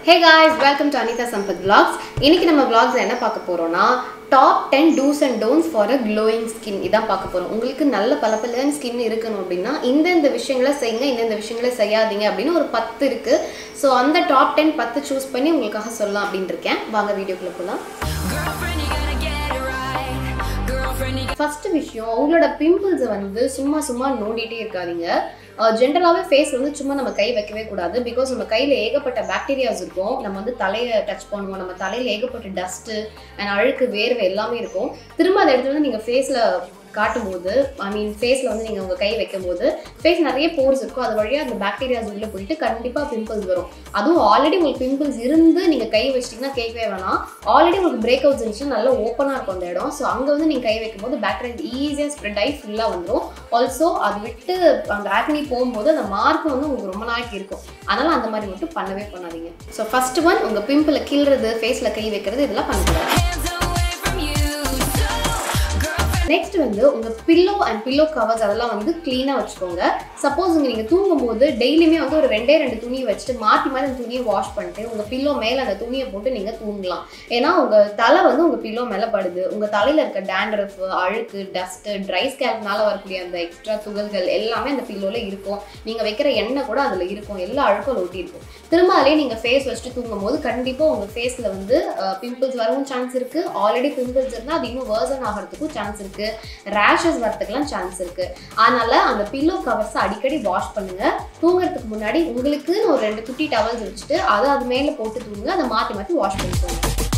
Hey guys welcome to Anitha Sampath vlogs இன்னைக்கு நம்ம vlogsல என்ன பார்க்க போறோம்னா top ten dos and don'ts for a glowing skin இதான் பார்க்க போறோம் உங்களுக்கு நல்ல பளபளன்னு ஸ்கின் இருக்கணும் அப்படின்னா இந்தந்த விஷயங்களை செய்யுங்க இந்தந்த விஷயங்களை செய்யாதீங்க அப்படின்னு ஒரு பத்து இருக்கு ஸோ அந்த டாப் டென் பத்து சூஸ் பண்ணி உங்களுக்காக சொல்லலாம் அப்படின்னு இருக்கேன் வாங்க வீடியோக்குள்ள போகலாம் Girlfriend, you gotta get it right. Girlfriend, you first விஷயம் உங்களோட பிம்பிள்ஸை வந்து சும்மா சும்மா நோண்டிட்டே இருக்காதீங்க ஜென்ரலாகவே ஃபேஸ் வந்து சும்மா நம்ம கை வைக்கவே கூடாது பிகாஸ் நம்ம கையில் ஏகப்பட்ட பாக்டீரியாஸ் இருக்கும் நம்ம வந்து தலையை டச் பண்ணுவோம் நம்ம தலையில் ஏகப்பட்ட டஸ்ட்டு அண்ட் அழுக்கு வேர்வை எல்லாமே இருக்கும் திரும்ப அதை எடுத்து வந்து நீங்கள் ஃபேஸில் காட்டும்போது ஐ மீன் ஃபேஸில் வந்து நீங்கள் உங்கள் கை வைக்கும்போது ஃபேஸ் நிறைய போர்ஸ் இருக்கும் அது வழியாக அந்த பாக்டீரியாஸ் உள்ளே போயிட்டு கண்டிப்பாக பிம்பிள்ஸ் வரும் அதுவும் ஆல்ரெடி உங்களுக்கு பிம்பிள்ஸ் இருந்து நீங்கள் கை வச்சிட்டிங்கன்னா கேட்கவே வேணாம் ஆல்ரெடி உங்களுக்கு பிரேக் அவுட்ஸ் இருந்துச்சுன்னா நல்லா ஓப்பனாக இருக்கும் அந்த இடம் ஸோ அங்கே வந்து நீங்கள் கை வைக்கும்போது பாக்டீரியா ஈஸியாக ஸ்ப்ரெட் ஆகி ஃபுல்லாக வந்துடும் ஆல்சோ அது விட்டு அந்த ஆக்னி போகும்போது அந்த மார்க் வந்து உங்களுக்கு ரொம்ப நாளைக்கு இருக்கும் அதனால் அந்த மாதிரி மட்டும் பண்ணவே பண்ணாதீங்க ஸோ ஃபர்ஸ்ட் ஒன் உங்கள் பிம்பிளை கிள்றது ஃபேஸில் கை வைக்கிறது இதெல்லாம் பண்ணக்கூடாது hands away from you. So, girlfriend, next வந்து உங்க பில்லோ அண்ட் பில்லோ கவர்ஸ் அதெல்லாம் வந்து க்ளீனாக வச்சுக்கோங்க சப்போஸ் உங்க நீங்க தூங்கும் போது டெய்லியுமே வந்து ஒரு ரெண்டே ரெண்டு துணியை வச்சுட்டு மாற்றி மாற்றி அந்த துணியை வாஷ் பண்ணிட்டு உங்க பில்லோ மேலே அந்த துணியை போட்டு நீங்க தூங்கலாம் ஏன்னா உங்க தலை வந்து உங்க பில்லோ மேலே படுது உங்க தலையில இருக்க டேண்ட்ரஃப் அழுக்கு டஸ்ட் ட்ரை ஸ்கேல்ப்னால வரக்கூடிய அந்த எக்ஸ்ட்ரா துகள்கள் எல்லாமே அந்த பில்லோல இருக்கும் நீங்க வைக்கிற எண்ணெய் கூட அதுல இருக்கும் எல்லா அழுக்கும் அதுல ஒட்டி இருக்கும் திரும்ப அதிலே நீங்க ஃபேஸ் வச்சுட்டு தூங்கும் போது கண்டிப்பா உங்க ஃபேஸ்ல வந்து பிம்பிள்ஸ் வரவும் சான்ஸ் இருக்கு ஆல்ரெடி பிம்பிள்ஸ் இருந்தால் அது இன்னும் வேர்சன் ஆகிறதுக்கும் சான்ஸ் இருக்கு ரேஷஸ் வரதுக்கெல்லாம் சான்ஸ் இருக்கு அதனால அந்த பில்லோ கவர்ஸை அடிக்கடி வாஷ் பண்ணுங்க தூங்குறதுக்கு முன்னாடி உங்களுக்குன்னு ஒரு ரெண்டு குட்டி டவல்ஸ் வச்சுட்டு அதை அது மேலே போட்டு தூங்குங்க அதை மாற்றி மாற்றி வாஷ் பண்ணிக்கோங்க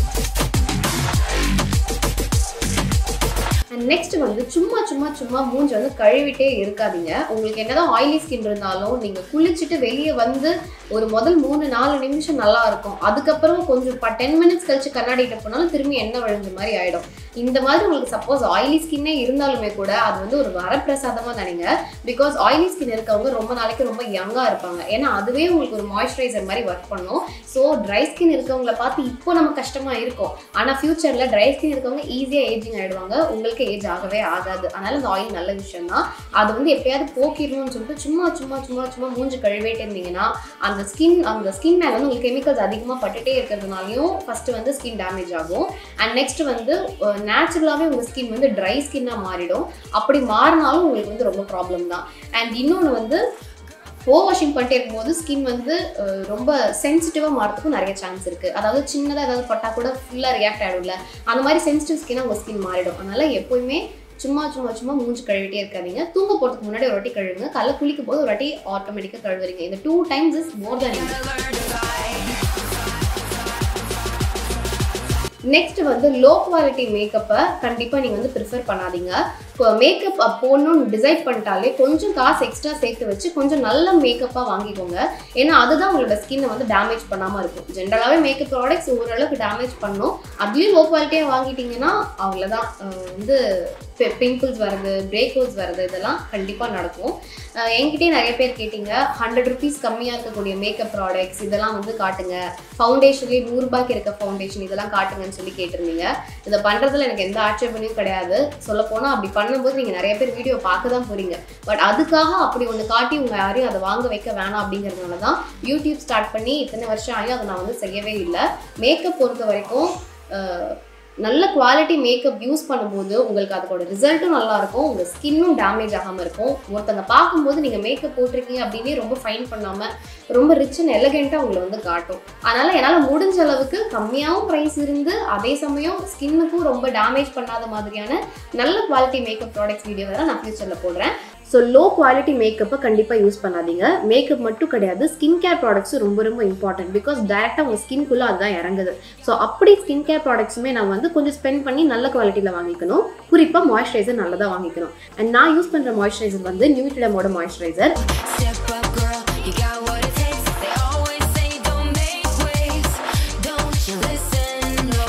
அண்ட் நெக்ஸ்ட் வந்து சும்மா சும்மா சும்மா மூஞ்சி வந்து கழுவிட்டே இருக்காதீங்க உங்களுக்கு என்னதான் ஆயிலி ஸ்கின் இருந்தாலும் நீங்க குளிச்சுட்டு வெளியே வந்து ஒரு முதல் மூணு நாலு நிமிஷம் நல்லா இருக்கும் அதுக்கப்புறம் கொஞ்சம் டென் மினிட்ஸ் கழிச்சு கண்ணாடிட்ட போனாலும் திரும்பி எண்ணெய் விழுந்த மாதிரி ஆயிடும் இந்த மாதிரி உங்களுக்கு சப்போஸ் ஆயிலி ஸ்கின்னே இருந்தாலுமே கூட அது வந்து ஒரு வரப்பிரசாதமா நினைங்க பிகாஸ் ஆயிலி ஸ்கின் இருக்கவங்க ரொம்ப நாளைக்கு ரொம்ப யங்கா இருப்பாங்க ஏன்னா அதுவே உங்களுக்கு ஒரு மாய்ஸ்சரைசர் மாதிரி ஒர்க் பண்ணும் ஸோ ட்ரை ஸ்கின் இருக்கவங்கள பார்த்து இப்போ நம்ம கஷ்டமா இருக்கும் ஆனா ஃபியூச்சர்ல ட்ரை ஸ்கின் இருக்கவங்க ஈஸியா ஏஜிங் ஆயிடுவாங்க உங்களுக்கு ஏஜ் ஆகவே ஆகாது அதனால இந்த ஆயில் நல்ல விஷயம் தான் அதை வந்து எப்பயாவது போக்கிடணும்னு சொல்லிட்டு சும்மா சும்மா சும்மா சும்மா மூஞ்சி கழுவிட்டே இருந்தீங்கன்னா அந்த ஸ்கின் அந்த ஸ்கின் மேல வந்து உங்களுக்கு கெமிக்கல்ஸ் அதிகமாக பட்டுட்டே இருக்கிறதுனாலையும் ஃபர்ஸ்ட் வந்து ஸ்கின் டேமேஜ் ஆகும் அண்ட் நெக்ஸ்ட் வந்து நேச்சுரலாகவே உங்கள் ஸ்கின் வந்து ட்ரை ஸ்கின்னாக மாறிடும் அப்படி மாறினாலும் உங்களுக்கு வந்து ரொம்ப ப்ராப்ளம் தான் அண்ட் இன்னொன்று வந்து ஓவர் வாஷிங் பண்ணிட்டே இருக்கும்போது ஸ்கின் வந்து அஹ், ரொம்ப சென்சிட்டிவாக மாறதுக்கும் நிறைய சான்ஸ் இருக்குது அதாவது சின்னதாக ஏதாவது பட்டா கூட ஃபுல்லாக ரியாக்ட் ஆகிடும்ல அந்த மாதிரி சென்சிட்டிவ் ஸ்கின்னாக உங்கள் ஸ்கின் மாறிடும் அதனால் எப்போயுமே சும்மா சும்மா சும்மா மூஞ்சி கழுவிட்டே இருக்காதீங்க தூங்க போகிறதுக்கு முன்னாடி ஒரு வாட்டி கழுவுங்க காலைல குளிக்கும் போது ஒரு வாட்டி ஆட்டோமேட்டிக்காக கழுவுறீங்க இந்த two times is more than learn to fight. Next வந்து லோ குவாலிட்டி மேக்கப்பை கண்டிப்பாக நீங்கள் வந்து ப்ரிஃபர் பண்ணாதீங்க இப்போ மேக்கப் போடணும்னு டிசைட் பண்ணிட்டாலே கொஞ்சம் காசு எக்ஸ்ட்ரா சேர்த்து வச்சு கொஞ்சம் நல்ல மேக்கப்பாக வாங்கிக்கோங்க ஏன்னா அதுதான் உங்களோட ஸ்கின்னை வந்து டேமேஜ் பண்ணாமல் இருக்கும் ஜென்ரலாகவே மேக்கப் ப்ராடக்ட்ஸ் ஓரளவுக்கு டேமேஜ் பண்ணும் அதுலேயும் லோ குவாலிட்டியாக வாங்கிட்டீங்கன்னா அவ்வளோதான் அஹ் வந்து பிம்பிள்ஸ் வருது பிரேக் அவுட்ஸ் வருது இதெல்லாம் கண்டிப்பாக நடக்கும் அஹ் என்கிட்டயே நிறைய பேர் கேட்டிங்க ஹண்ட்ரட் ருபீஸ் கம்மியாக இருக்கக்கூடிய மேக்கப் ப்ராடக்ட்ஸ் இதெல்லாம் வந்து காட்டுங்க ஃபவுண்டேஷன்லேயே நூறுரூபாய்க்கு இருக்க ஃபவுண்டேஷன் இதெல்லாம் காட்டுங்கன்னு சொல்லி கேட்டிருந்தீங்க இதை பண்ணுறதுல எனக்கு எந்த ஆட்சேபனையும் கிடையாது சொல்லப்போனால் அப்படி பண்ணும்போது நீங்கள் நிறைய பேர் வீடியோ பார்க்க தான் போகிறீங்க பட் அதுக்காக அப்படி ஒன்று காட்டி உங்கள் யாரையும் அதை வாங்க வைக்க வேணாம் அப்படிங்கிறதுனால தான் யூடியூப் ஸ்டார்ட் பண்ணி இத்தனை வருஷம் ஆகி அதை நான் வந்து செய்யவே இல்லை மேக்கப் பொறுத்த வரைக்கும் அஹ், நல்ல குவாலிட்டி மேக்கப் யூஸ் பண்ணும்போது உங்களுக்கு அதோட ரிசல்ட்டும் நல்லா இருக்கும் உங்கள் ஸ்கின்னும் டேமேஜ் ஆகாமல் இருக்கும் ஒருத்தங்க பார்க்கும்போது நீங்கள் மேக்கப் போட்டிருக்கீங்க அப்படின்னே ரொம்ப ஃபைன் பண்ணாமல் ரொம்ப ரிச் அண்ட் எலகெண்ட்டாக உங்களை வந்து காட்டும் அதனால் என்னால் முடிஞ்ச அளவுக்கு கம்மியாகவும் ப்ரைஸ் இருந்து அதே சமயம் ஸ்கின்னுக்கும் ரொம்ப டேமேஜ் பண்ணாத மாதிரியான நல்ல குவாலிட்டி மேக்கப் ப்ராடக்ட்ஸ் வீடியோ வேறு நான் ஃபியூச்சரில் போடுறேன் ஸோ லோ குவாலிட்டி மேக்கப்பை கண்டிப்பாக யூஸ் பண்ணாதீங்க மேக்கப் மட்டும் கிடையாது ஸ்கின் கேர் ப்ராடக்ட்ஸும் ரொம்ப ரொம்ப இம்பார்ட்டன்ட் பிகாஸ் டேரெக்டாக உங்கள் ஸ்கின்குள்ளே அதுதான் இறங்குது ஸோ அப்படி ஸ்கின் கேர் ப்ராடக்ட்ஸுமே நான் வந்து கொஞ்சம் ஸ்பெண்ட் பண்ணி நல்ல குவாலிட்டியில் வாங்கிக்கணும் குறிப்பாக மாய்ஸ்சரைசர் நல்லதாக வாங்கிக்கணும் அண்ட் நான் யூஸ் பண்ணுற மாய்ஸ்சரைசர் வந்து நியூட்ரிடமோட moisturiser Step up, girl. You got what it takes. They always say don't make waves. Don't you listen? No.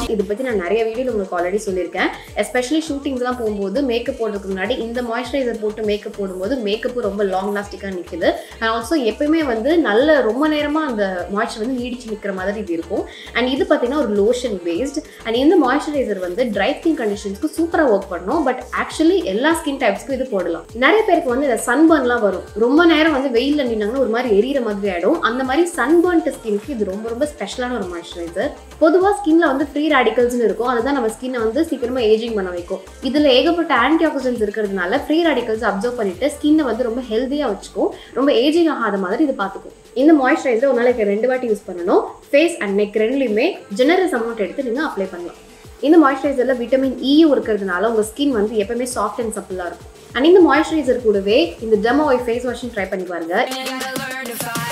இதை பற்றி நான் நிறைய வீடியோ உங்களுக்கு ஆல்ரெடி சொல்லியிருக்கேன் எஸ்பெஷலி ஷூட்டிங்ஸ்லாம் போகும்போது மேக்கப் போடுறதுக்கு முன்னாடி இந்த மாய்ஸ்சரைசர் போட்டு மேக்கப் போடும்போது மேக்கப் ரொம்ப லாங் லாஸ்டிக்காக நிற்குது அண்ட் ஆல்சோ எப்பயுமே வந்து நல்ல ரொம்ப நேரமாக அந்த மாய்ஸ்சர் வந்து நீடிச்சு நிற்கிற மாதிரி இது இருக்கும் அண்ட் இது பார்த்தீங்கன்னா ஒரு லோஷன் பேஸ்ட் அண்ட் இந்த மாய்ஸ்சரைசர் வந்து ட்ரை ஸ்கின் கண்டிஷன்ஸ்க்கு சூப்பராக ஒர்க் பண்ணும் பட் ஆக்சுவலி எல்லா ஸ்கின் டைப்ஸ்க்கும் இது போடலாம் நிறைய பேருக்கு வந்து இந்த சன்பர்ன்லாம் வரும் ரொம்ப நேரம் வந்து வெயிலில் நின்னாங்கன்னா ஒரு மாதிரி எரியிற மாதிரி ஆகிடும் அந்த மாதிரி சன்பர்ன்ட் ஸ்கின்க்கு இது ரொம்ப ரொம்ப ஸ்பெஷலான ஒரு மாய்ஸ்சரைசர் பொதுவாக ஸ்கின்ல வந்து ஃப்ரீ ரேடிகல்ஸ்னு இருக்கும் அதுதான் நம்ம ஸ்கின்னை வந்து சீக்கிரமா ஏஜிங் பண்ண வைக்கும் இதில் ஏகப்பட்ட ஆன்டி ஆக்சிடென்ட்ஸ் இருக்கிறதுனால ஃப்ரீ ரேடிகல்ஸ் அப்சர்வ் பண்ணிட்டு ஸ்கின்னை வந்து ரொம்ப ஹெல்த்தியாக வச்சுக்கும் ரொம்ப ஏஜிங் ஆகாத மாதிரி இது பார்த்துக்கும் இந்த மாய்ஸ்சரைசர் ஒரு நாளைக்கு ரெண்டு வாட்டி யூஸ் பண்ணணும் ஃபேஸ் அண்ட் நெக் ரெண்டுலையுமே ஜெனரஸ் அமௌண்ட் எடுத்து நீங்கள் அப்ளை பண்ணலாம் இந்த மாய்ஸ்சரைசரில் விட்டமின் இயும் இருக்கிறதுனால உங்கள் ஸ்கின் வந்து எப்பவுமே சாஃப்ட் அண்ட் சப்பிளாக இருக்கும் அண்ட் இந்த மாய்ஸ்சரைசர் கூடவே இந்த டெமோ ஃபேஸ் வாஷும் ட்ரை பண்ணி பாருங்க You gotta learn to fight.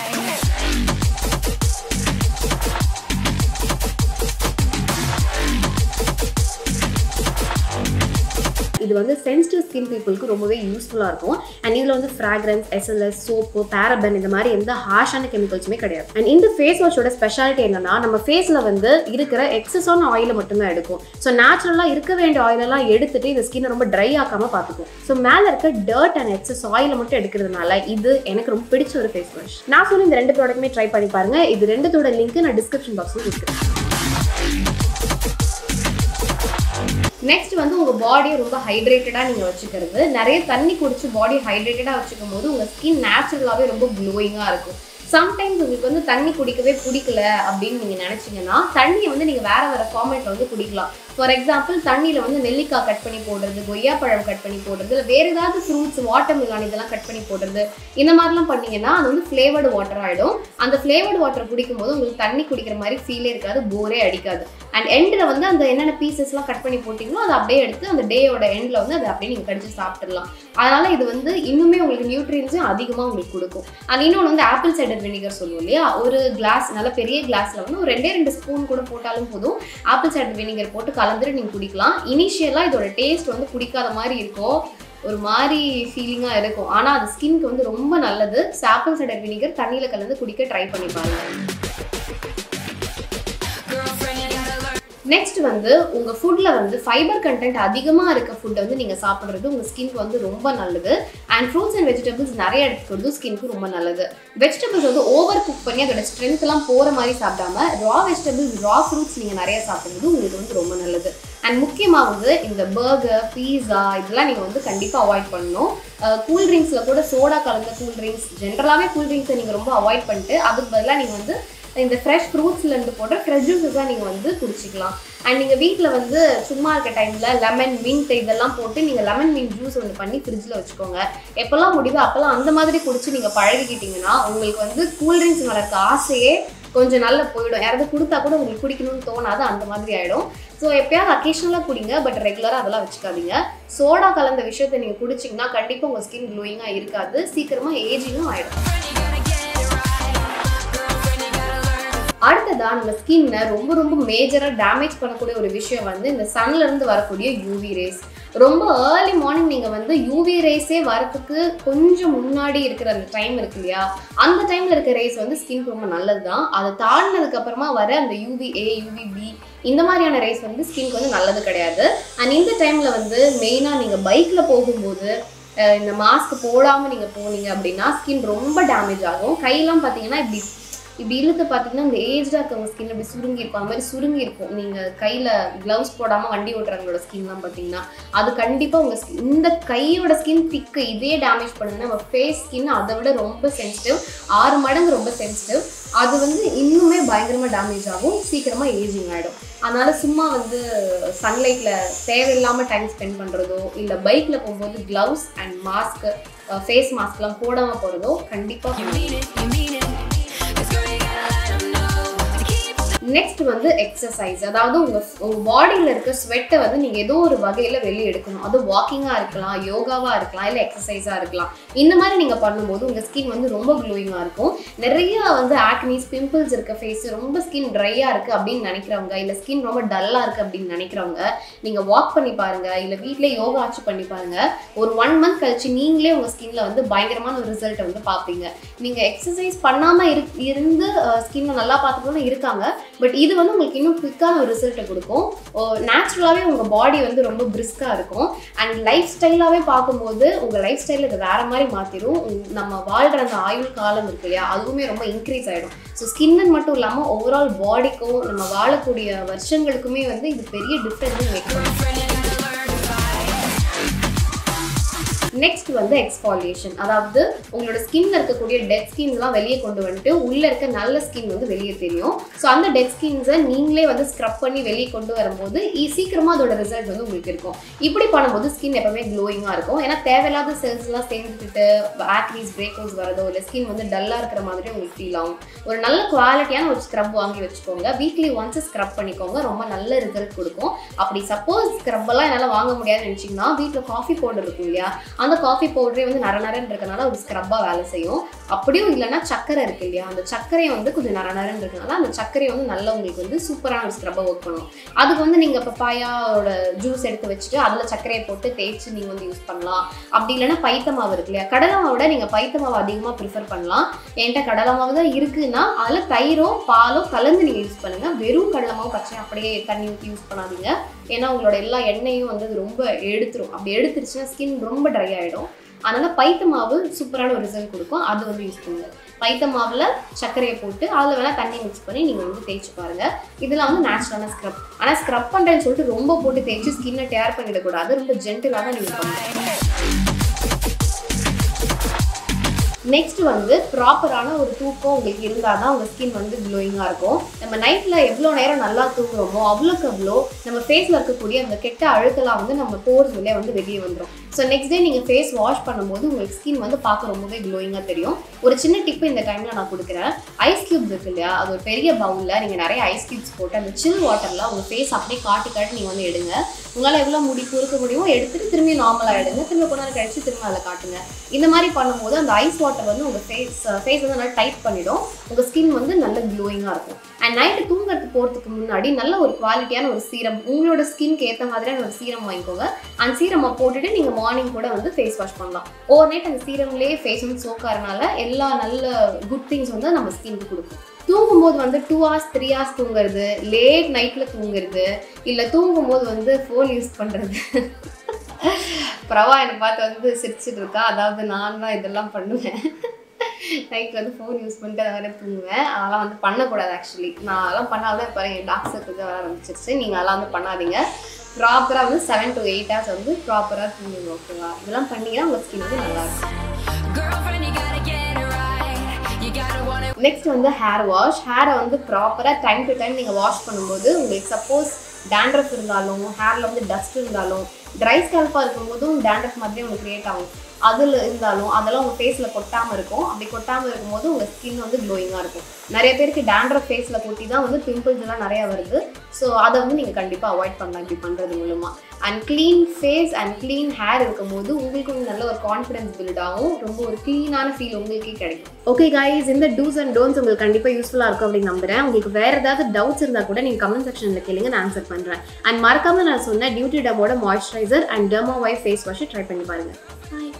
இது வந்து சென்சிட்டிவ் ஸ்கின் பீப்புளுக்கு ரொம்பவே யூஸ்ஃபுல்லாக இருக்கும் அண்ட் இதில் வந்து ஃப்ராக்ரன்ஸ் எஸ்எல்எஸ் சோப்பு பேரபன் இந்த மாதிரி எந்த ஹார்ஷான கெமிக்கல்ஸுமே கிடையாது அண்ட் இந்த ஃபேஸ் வாஷோட ஸ்பெஷாலிட்டி என்னன்னா நம்ம ஃபேஸில் வந்து இருக்கிற எக்ஸஸான ஆயிலை மட்டும்தான் எடுக்கும் ஸோ நேச்சுரலாக இருக்க வேண்டிய ஆயிலெல்லாம் எடுத்துட்டு இந்த ஸ்கின்னை ரொம்ப ட்ரை ஆக்காம பார்த்துக்கும் ஸோ மேலே இருக்க டர்ட் அண்ட் எக்ஸஸ் ஆயிலை மட்டும் எடுக்கிறதுனால இது எனக்கு ரொம்ப பிடிச்ச ஒரு ஃபேஸ் வாஷ் நான் சொல்லி இந்த ரெண்டு ப்ராடக்ட்டுமே ட்ரை பண்ணி பாருங்க இது ரெண்டுத்தோட லிங்க் நான் டிஸ்கிரிப்ஷன் பாக்ஸில் கொடுக்குறேன் நெக்ஸ்ட் வந்து உங்கள் பாடியை ரொம்ப ஹைட்ரேட்டடாக நீங்கள் வச்சுக்கிறது நிறைய தண்ணி குடிச்சு பாடி ஹைட்ரேட்டடாக வச்சுக்கும் போது உங்கள் ஸ்கின் நேச்சுரலாகவே ரொம்ப க்ளோயிங்காக இருக்கும் சம்டைம்ஸ் உங்களுக்கு வந்து தண்ணி குடிக்கவே பிடிக்கல அப்படின்னு நீங்கள் நினச்சிங்கன்னா தண்ணியை வந்து நீங்கள் வேற வேற ஃபார்மேட்டில் வந்து குடிக்கலாம் ஃபார் எக்ஸாம்பிள் தண்ணியில் வந்து நெல்லிக்காய் கட் பண்ணி போடுறது கொய்யாப்பழம் கட் பண்ணி போடுறது இல்லை வேறு ஏதாவது ஃப்ரூட்ஸ் வாட்டர் மிலான் இதெல்லாம் கட் பண்ணி போடுறது இந்த மாதிரிலாம் பண்ணீங்கன்னா அது வந்து ஃப்ளேவர்டு வாட்டர் ஆகிடும் அந்த ஃப்ளேவர்டு வாட்டர் குடிக்கும்போது உங்களுக்கு தண்ணி குடிக்கிற மாதிரி ஃபீலே இருக்காது போரே அடிக்காது அண்ட் எண்டில் வந்து அந்த என்னென்ன பீசஸ்லாம் கட் பண்ணி போட்டிங்களோ அதை அப்படியே எடுத்து அந்த டேயோட எண்டில் வந்து அதை அப்படியே நீங்கள் கடிச்சு சாப்பிட்டுடலாம் அதனால இது வந்து இன்னுமே உங்களுக்கு நியூட்ரியன்ஸும் அதிகமாக உங்களுக்கு கொடுக்கும் அண்ட் இன்னொன்று வந்து ஆப்பிள் சைடர் வினிகர் சொல்லுவோம் இல்லையா ஒரு கிளாஸ் நல்ல பெரிய கிளாஸில் வந்து ஒரு ரெண்டே ரெண்டு ஸ்பூன் கூட போட்டாலும் போதும் ஆப்பிள் சைடர் வினிகர் போட்டு கலந்துட்டு நீங்கள் குடிக்கலாம் இனிஷியலாக இதோட டேஸ்ட் வந்து குடிக்காத மாதிரி இருக்கும் ஒரு மாதிரி ஃபீலிங்காக இருக்கும் ஆனால் அது ஸ்கின்க்கு வந்து ரொம்ப நல்லது ஆப்பிள் சைடர் வினிகர் தண்ணியில் கலந்து குடிக்க ட்ரை பண்ணி பாருங்க Girlfriend, you gotta learn. Next வந்து உங்கள் ஃபுட்டில் வந்து ஃபைபர் கண்டென்ட் அதிகமாக இருக்க ஃபுட்டை வந்து நீங்கள் சாப்பிட்றது உங்கள் ஸ்கின்க்கு வந்து ரொம்ப நல்லது அண்ட் ஃப்ரூட்ஸ் அண்ட் வெஜிடபிள்ஸ் நிறைய எடுத்துக்கிறது ஸ்கின்க்கு ரொம்ப நல்லது வெஜிடபிள்ஸ் வந்து ஓவர் குக் பண்ணி அதோட ஸ்ட்ரென்த்லாம் போகிற மாதிரி சாப்பிடாம ரா வெஜிடபிள்ஸ் ரா ஃப்ரூட்ஸ் நீங்கள் நிறைய சாப்பிடுறது உங்களுக்கு வந்து ரொம்ப நல்லது அண்ட் முக்கியமாக வந்து இந்த பர்கர் பீஸா இதெல்லாம் நீங்கள் வந்து கண்டிப்பாக அவாய்ட் பண்ணணும் கூல் ட்ரிங்க்ஸில் கூட சோடா கலந்த கூல் ட்ரிங்க்ஸ் ஜென்ரலாகவே கூல் ட்ரிங்க்ஸை நீங்கள் ரொம்ப அவாய்ட் பண்ணிட்டு அதுக்கு பதிலாக நீங்கள் வந்து இந்த ஃப்ரெஷ் ஃப்ரூட்ஸ்லேருந்து போடுற ஃப்ரெஷ் ஜூஸஸாக நீங்கள் வந்து குடிச்சிக்கலாம் அண்ட் நீங்கள் வீட்டில் வந்து சும்மா இருக்க டைமில் லெமன் மின்ட் இதெல்லாம் போட்டு நீங்கள் லெமன் மின்ட் ஜூஸ் ஒன்று பண்ணி ஃப்ரிட்ஜில் வச்சுக்கோங்க எப்போல்லாம் முடியுதோ அப்போல்லாம் அந்த மாதிரி குடிச்சு நீங்கள் பழகிக்கிட்டீங்கன்னா உங்களுக்கு வந்து கூல்ட்ரிங்க்ஸ் மேலே இருக்க ஆசையே கொஞ்சம் நல்லா போயிடும் யாராவது கொடுத்தா கூட உங்களுக்கு குடிக்கணும்னு தோணாது அந்த மாதிரி ஆகிடும் ஸோ எப்பயாவது அக்கேஷனலாக குடிங்க பட் ரெகுலராக அதெல்லாம் வச்சுக்காதீங்க சோடா கலந்த விஷயத்தை நீங்கள் குடிச்சிங்கன்னா கண்டிப்பாக உங்கள் ஸ்கின் க்ளோயிங்காக இருக்காது சீக்கிரமாக ஏஜிங்கும் ஆகிடும் Girlfriend, you gotta learn. அடுத்ததா நம்ம ஸ்கின்னை ரொம்ப ரொம்ப மேஜராக டேமேஜ் பண்ணக்கூடிய ஒரு விஷயம் வந்து இந்த சன்ல இருந்து வரக்கூடிய யூவி ரேஸ் ரொம்ப ஏர்லி மார்னிங் நீங்கள் வந்து யூவி ரேஸே வரதுக்கு கொஞ்சம் முன்னாடி இருக்கிற அந்த டைம் இருக்கு இல்லையா அந்த டைமில் இருக்க ரேஸ் வந்து ஸ்கின்க்கு ரொம்ப நல்லது தான் அதை தாண்டினதுக்கு அப்புறமா வர அந்த யூவி ஏ யூவி பி இந்த மாதிரியான ரேஸ் வந்து ஸ்கின்க்கு வந்து நல்லது கிடையாது அண்ட் இந்த டைமில் வந்து மெயினாக நீங்கள் பைக்கில் போகும்போது அஹ் இந்த மாஸ்க் போடாமல் நீங்கள் போனீங்க அப்படின்னா ஸ்கின் ரொம்ப டேமேஜ் ஆகும் கையெல்லாம் பார்த்தீங்கன்னா இப்படி இப்படி இழுத்து பார்த்தீங்கன்னா இந்த ஏஜ்டாக இருக்கவங்க ஸ்கின் இப்படி சுருங்கி இருக்கும் அந்த மாதிரி சுருங்கி இருக்கும் நீங்கள் கையில் க்ளவுஸ் போடாமல் வண்டி ஓட்டுறவங்களோட ஸ்கின்லாம் பார்த்தீங்கன்னா அது கண்டிப்பாக உங்கள் ஸ்கின் இந்த கையோட ஸ்கின் திக்கு இதே டேமேஜ் பண்ணுதுன்னா நம்ம ஃபேஸ் ஸ்கின் அதை விட ரொம்ப சென்சிட்டிவ் ஆறு மடங்கு ரொம்ப சென்சிட்டிவ் அது வந்து இன்னுமே பயங்கரமாக டேமேஜ் ஆகும் சீக்கிரமாக ஏஜிங் ஆகிடும் அதனால சும்மா வந்து சன்லைட்டில் தேவையில்லாமல் டைம் ஸ்பெண்ட் பண்ணுறதோ இல்லை பைக்கில் போகும்போது க்ளவுஸ் அண்ட் மாஸ்க்கு ஃபேஸ் மாஸ்க்லாம் போடாமல் போகிறதோ கண்டிப்பாக You mean it, you mean it. 'Cause girl, you gotta let 'em know to keep next வந்து எக்ஸசைஸ் அதாவது உங்க உங்க பாடியில இருக்க ஸ்வெட்டை வந்து நீங்க ஏதோ ஒரு வகையில வெளியே எடுக்கணும் அது வாக்கிங்கா இருக்கலாம் யோகாவா இருக்கலாம் இல்ல எக்ஸசைஸா இருக்கலாம் இந்த மாதிரி நீங்க பண்ணும்போது உங்க ஸ்கின் வந்து ரொம்ப க்ளோயிங்கா இருக்கும் நிறைய வந்து ஆக்னிஸ் பிம்பிள்ஸ் இருக்க ஃபேஸ் ரொம்ப ஸ்கின் ட்ரையா இருக்கு அப்படின்னு நினைக்கிறவங்க இல்ல ஸ்கின் ரொம்ப டல்லா இருக்கு அப்படின்னு நினைக்கிறவங்க நீங்க வாக் பண்ணி பாருங்க இல்ல வீட்லயே யோகா ஆச்சு பண்ணி பாருங்க ஒரு ஒன் மந்த் கழிச்சு நீங்களே உங்க ஸ்கின்ல வந்து பயங்கரமான ஒரு ரிசல்ட்டை வந்து பார்ப்பீங்க நீங்க எக்ஸசைஸ் பண்ணாம இரு இருந்து ஸ்கின்னை நல்லா பார்த்துக்கணும் இருக்காங்க பட் இது வந்து உங்களுக்கு இன்னும் குயிக்கான ஒரு ரிசல்ட்டை கொடுக்கும் நேச்சுரலாகவே உங்கள் பாடி வந்து ரொம்ப பிரிஸ்காக இருக்கும் அண்ட் லைஃப் ஸ்டைலாகவே பார்க்கும்போது உங்கள் லைஃப் ஸ்டைலில் இதை வேறு மாதிரி மாற்றிடும் நம்ம வாழ்கிற அந்த ஆயுள் காலம் இருக்கு இல்லையா அதுவுமே ரொம்ப இன்க்ரீஸ் ஆகிடும் ஸோ ஸ்கின்னு மட்டும் இல்லாமல் ஓவரால் பாடிக்கும் நம்ம வாழக்கூடிய வருஷங்களுக்குமே வந்து இது பெரிய டிஃப்ரென்ஸ் மேக் பண்ணும் நெக்ஸ்ட் வந்து எக்ஸ்பாலியேஷன் அதாவது உங்களோட ஸ்கின்ல இருக்கக்கூடிய டெட் ஸ்கின்லாம் வெளியே கொண்டு வந்துட்டு உள்ள இருக்க நல்ல ஸ்கின் வந்து வெளியே தெரியும் ஸோ அந்த டெட் ஸ்கின்ஸை நீங்களே வந்து ஸ்க்ரப் பண்ணி வெளியே கொண்டு வரும்போது ஈ- சீக்கிரமா அதோட ரிசல்ட் வந்து உங்களுக்கு இருக்கும் இப்படி பண்ணும்போது ஸ்கின் எப்பவுமே க்ளோயிங்காக இருக்கும் ஏன்னா தேவையில்லாத செல்ஸ்லாம் சேர்ந்துக்கிட்டு ஆக்னிஸ் பிரேக் அவுட்ஸ் வரதோ இல்லை ஸ்கின் வந்து டல்லாக இருக்கிற மாதிரி உங்களுக்கு ஃபீல் ஆகும் ஒரு நல்ல குவாலிட்டியான ஒரு ஸ்க்ரப் வாங்கி வச்சுக்கோங்க வீக்லி ஒன்ஸ் ஸ்க்ரப் பண்ணிக்கோங்க ரொம்ப நல்ல ரிசல்ட் கொடுக்கும் அப்படி சப்போஸ் ஸ்க்ரப் எல்லாம் என்னால் வாங்க முடியாதுன்னு நினச்சிங்கன்னா வீட்டில் காஃபி பவுடர் இருக்கும் இல்லையா அந்த காஃபி பவுடரே வந்து நர நரன்னு இருக்கனால ஒரு ஸ்க்ரப்பாக வேலை செய்யும் அப்படியும் இல்லைன்னா சக்கரை இருக்கு இல்லையா அந்த சர்க்கரையை வந்து கொஞ்சம் நர நரன்னு இருக்கனால அந்த சர்க்கரையை வந்து நல்லா உங்களுக்கு வந்து சூப்பரான ஒரு ஸ்க்ரப்பாக ஒர்க் பண்ணும் அதுக்கு வந்து நீங்கள் பப்பாயாவோட ஜூஸ் எடுத்து வச்சுட்டு அதில் சர்க்கரையை போட்டு தேய்ச்சி நீங்கள் வந்து யூஸ் பண்ணலாம் அப்படி இல்லைன்னா பைத்த மாவு இருக்கு இல்லையா கடலை மாவோட நீங்கள் பைத்த மாவு அதிகமாக ப்ரிஃபர் பண்ணலாம் என்கிட்ட கடலை மாவு தான் இருக்குன்னா அதில் தயிரோ பாலோ கலந்து நீங்கள் யூஸ் பண்ணுங்கள் வெறும் கடலை மாவு பச்சை அப்படியே தண்ணி ஊற்றி யூஸ் பண்ணாதீங்க ஏன்னா உங்களோட எல்லா எண்ணெயும் வந்து அது ரொம்ப எடுத்துரும் அப்படி எடுத்துருச்சுன்னா ஸ்கின் ரொம்ப ட்ரை ஆகிடும் அதனால பைத்த மாவு சூப்பரான ஒரு ரிசல்ட் கொடுக்கும் அது வந்து யூஸ் பண்ணுங்க பைத்த மாவில் சர்க்கரையை போட்டு அதில் வேணால் தண்ணி மிக்ஸ் பண்ணி நீங்கள் வந்து தேய்ச்சி பாருங்க இதெல்லாம் வந்து நேச்சுரலான ஸ்க்ரப் ஆனால் ஸ்க்ரப் பண்ணுறேன்னு சொல்லிட்டு ரொம்ப போட்டு தேய்ச்சி ஸ்கின்னை டேர் பண்ணிடக்கூடாது ரொம்ப ஜென்டிலாக தான் நீங்கள் பண்ணணும் நெக்ஸ்ட் வந்து ப்ராப்பரான ஒரு தூக்கம் உங்களுக்கு இருந்தால் தான் உங்கள் ஸ்கின் வந்து க்ளோயிங்காக இருக்கும் நம்ம நைட்டில் எவ்வளோ நேரம் நல்லா தூங்குறோமோ அவ்வளோக்கு அவ்வளோ நம்ம ஃபேஸில் இருக்கக்கூடிய அந்த கெட்ட அழுக்கெல்லாம் வந்து நம்ம போர்ஸ் உள்ளே வந்து வெளியே வந்துடும் ஸோ நெக்ஸ்ட் டே நீங்கள் ஃபேஸ் வாஷ் பண்ணும்போது உங்களுக்கு ஸ்கின் வந்து பார்க்க ரொம்பவே க்ளோயிங்காக தெரியும் ஒரு சின்ன டிப்பு இந்த டைமில் நான் கொடுக்குறேன் ஐஸ் கியூப்ஸ் இருக்கு இல்லையா அது ஒரு பெரிய பவுலில் நீங்கள் நிறைய ஐஸ் கியூப்ஸ் போட்டு அந்த சில் வாட்டரில் உங்கள் ஃபேஸ் அப்படியே காட்டி காட்டி நீங்கள் வந்து எடுங்க உங்களால் எவ்வளோ முடி பொறுக்க முடியுமோ எடுத்துட்டு திரும்பி நார்மலாக எடுங்க திரும்ப கொஞ்ச நேரம் கழிச்சு திரும்ப அதில் காட்டுங்க இந்த மாதிரி பண்ணும்போது அந்த ஐஸ் வாட்டர் வந்து உங்கள் ஃபேஸ் ஃபேஸ் வந்து நல்லா டைட் பண்ணிடும் உங்கள் ஸ்கின் வந்து நல்ல க்ளோயிங்காக இருக்கும் அண்ட் நைட்டு தூங்குறதுக்கு போகிறதுக்கு முன்னாடி நல்ல ஒரு குவாலிட்டியான ஒரு சீரம் உங்களோட ஸ்கின்க்கு ஏற்ற மாதிரியான ஒரு சீரம் வாங்கிக்கோங்க அந்த சீரமை போட்டுட்டு நீங்கள் மார்னிங் கூட வந்து ஃபேஸ் வாஷ் பண்ணலாம் ஓவர் நைட் அந்த சீரம்லேயே ஃபேஸ் வந்து சோக்காரனால எல்லா நல்ல குட் திங்ஸ் வந்து நம்ம ஸ்கின்க்கு கொடுக்கும் தூங்கும்போது வந்து டூ ஹவர்ஸ் த்ரீ ஹவர்ஸ் தூங்குறது லேட் நைட்டில் தூங்குறது இல்லை தூங்கும்போது வந்து ஃபோன் யூஸ் பண்ணுறது பிரவா என்னை பார்த்து வந்து சிரிச்சிட்டு இருக்கா அதாவது நான் தான் இதெல்லாம் பண்ணுவேன் நைட் வந்து ஃபோன் யூஸ் பண்ணிட்டு அதை வேற தூங்குவேன் அதெல்லாம் வந்து பண்ணக்கூடாது ஆக்சுவலி நான் அதெல்லாம் பண்ணாதான் இப்போ என் டாக் சர்க்கிள் வர ஆரம்பிச்சிருச்சு நீங்கள் அதெல்லாம் வந்து பண்ணாதீங்க ப்ராப்பராக வந்து செவன் டு எயிட் ஹவர்ஸ் வந்து ப்ராப்பராக தூங்குங்க ஓகேவா இதெல்லாம் பண்ணீங்கன்னா உங்கள் ஸ்கின் வந்து நல்லா இருக்கும் Girlfriend, you gotta get it right. You gotta want it. Next வந்து ஹேர் வாஷ் ஹேரை வந்து ப்ராப்பராக டைம் டு டைம் நீங்கள் வாஷ் பண்ணும்போது உங்களுக்கு சப்போஸ் டேண்ட்ரஃப் இருந்தாலும் ஹேரில் வந்து டஸ்ட் இருந்தாலும் ட்ரை ஸ்கேல்பாக இருக்கும்போதும் டேண்ட்ரஃப் மாதிரி உங்களுக்கு கிரியேட் ஆகும் அதில் இருந்தாலும் அதெல்லாம் உங்கள் ஃபேஸில் கொட்டாமல் இருக்கும் அப்படி கொட்டாமல் இருக்கும்போது உங்கள் ஸ்கின் வந்து க்ளோயிங்காக இருக்கும் நிறைய பேருக்கு டேண்ட்ரஃப் ஃபேஸில் கொட்டி தான் வந்து பிம்பிள்ஸ் எல்லாம் நிறையா வருது ஸோ அதை வந்து நீங்கள் கண்டிப்பாக அவாய்ட் பண்ணலாம் இப்படி பண்ணுறது மூலமாக and clean face and clean hair இருக்கும்போது உங்களுக்கு வந்து நல்ல ஒரு கான்ஃபிடன்ஸ் பில்ட் ஆகும் ரொம்ப ஒரு க்ளீனான ஃபீல் உங்களுக்கே கிடைக்கும் ஓகே கைஸ் இந்த டூஸ் அண்ட் டோன்ஸ் உங்களுக்கு கண்டிப்பாக யூஸ்ஃபுல்லாக இருக்கும் அப்படின்னு நம்புறேன் உங்களுக்கு வேறு ஏதாவது டவுட்ஸ் இருந்தால் கூட நீங்கள் கமெண்ட் செக்ஷனில் கேளுங்க நான் ஆன்சர் பண்ணுறேன் அண்ட் மறக்காம நான் சொன்ன டியூட்டி டபோட moisturiser and derma Y face வாஷை ட்ரை பண்ணி பாருங்கள் பாய்